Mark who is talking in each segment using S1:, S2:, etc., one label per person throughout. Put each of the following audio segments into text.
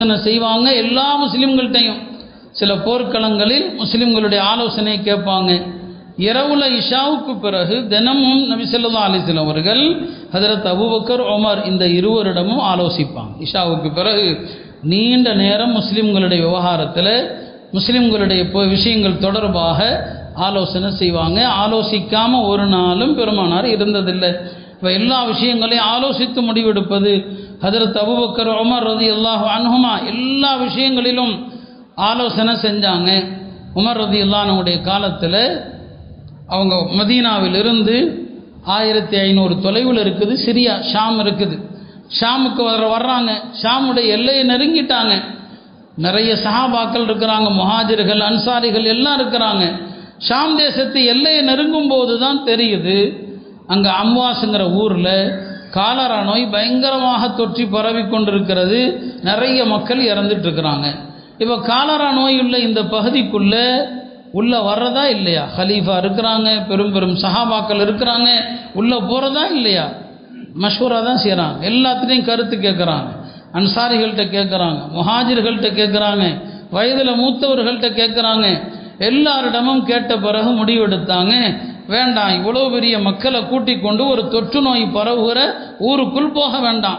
S1: ஆலோசனை செய்வாங்க எல்லா முஸ்லிம்கள்ட்டையும் சில போர்க்களங்களில் முஸ்லிம்களுடைய ஆலோசனை கேட்பாங்க இரவுல இஷாவுக்கு பிறகு தினமும் நபி ஸல்லல்லாஹு அலைஹி வஸல்லம் அவர்கள் ஹஜரத் அபூபக்கர் உமர் இந்த இருவரிடமும் ஆலோசிப்பாங்க இஷாவுக்கு பிறகு நீண்ட நேரம் முஸ்லிம்களுடைய விவகாரத்தில் முஸ்லிம்களுடைய இப்போ விஷயங்கள் தொடர்பாக ஆலோசனை செய்வாங்க ஆலோசிக்காம ஒரு நாளும் பெருமானார் இருந்ததில்லை இப்போ எல்லா விஷயங்களையும் ஆலோசித்து முடிவெடுப்பது ஹதரத் அபுபக்கர் உமர் ரதி அல்லாஹ் அன்ஹுமா எல்லா விஷயங்களிலும் ஆலோசனை செஞ்சாங்க உமர் ரதி அல்லானுடைய காலத்தில் அவங்க மதீனாவிலிருந்து ஆயிரத்தி ஐநூறு தொலைவில் இருக்குது சிரியா ஷாம் இருக்குது ஷாமுக்கு வர வர்றாங்க ஷாமுடைய எல்லையை நெருங்கிட்டாங்க நிறைய சஹாபாக்கள் இருக்கிறாங்க முஹாஜிர்கள் அன்சாரிகள் எல்லாம் இருக்கிறாங்க ஷாம் தேசத்து எல்லையை நெருங்கும் போது தான் தெரியுது அங்கே அம்வாஸுங்கிற ஊரில் காலரா நோய் பயங்கரமாக தொற்றி பரவி கொண்டிருக்கிறது நிறைய மக்கள் இறந்துட்டு இருக்கிறாங்க இப்போ காலரா நோய் உள்ள இந்த பகுதிக்குள்ளே உள்ளே வர்றதா இல்லையா ஹலீஃபா இருக்கிறாங்க பெரும் பெரும் சஹாபாக்கள் இருக்கிறாங்க உள்ளே போகிறதா இல்லையா மஷூராக தான் செய்கிறாங்க எல்லாத்துலேயும் கருத்து கேட்குறாங்க அன்சாரிகள்கிட்ட கேட்குறாங்க முஹாஜிர்கள்ட்ட கேட்குறாங்க வயதில் மூத்தவர்கள்ட்ட கேட்குறாங்க எல்லாரிடமும் கேட்ட பிறகு முடிவெடுத்தாங்க வேண்டாம் இவ்வளோ பெரிய மக்களை கூட்டிக் கொண்டு ஒரு தொற்று நோய் பரவுகிற ஊருக்குள் போக வேண்டாம்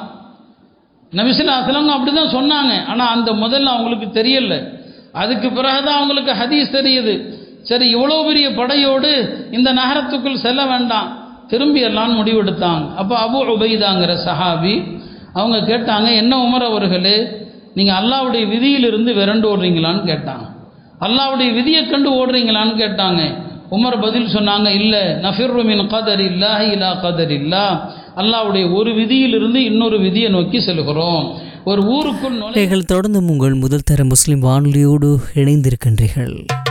S1: நபிசிலா அசலங்க அப்படி தான் சொன்னாங்க ஆனால் அந்த முதல்ல அவங்களுக்கு தெரியல அதுக்கு பிறகுதான் அவங்களுக்கு ஹதீஸ் தெரியுது சரி இவ்வளோ பெரிய படையோடு இந்த நகரத்துக்குள் செல்ல வேண்டாம் திரும்பி எல்லாம் முடிவெடுத்தாங்க அப்போ அபு உபைதாங்கிற சஹாபி அவங்க கேட்டாங்க என்ன உமர் அவர்களே நீங்கள் அல்லாவுடைய விதியிலிருந்து விரண்டு ஓடுறீங்களான்னு கேட்டாங்க அல்லாவுடைய விதியை கண்டு ஓடுறீங்களான்னு கேட்டாங்க உமர் பதில் சொன்னாங்க இல்லை நஃபிர்ரு மின் கதர் இல்லா இலா கதர் இல்லா அல்லாவுடைய ஒரு விதியிலிருந்து இன்னொரு விதியை நோக்கி செல்கிறோம் ஒரு ஊருக்குள் நுழை
S2: நீங்கள் தொடர்ந்து உங்கள் முதல் தர முஸ்லிம் வானொலியோடு இணைந்திருக்கின்றீர்கள்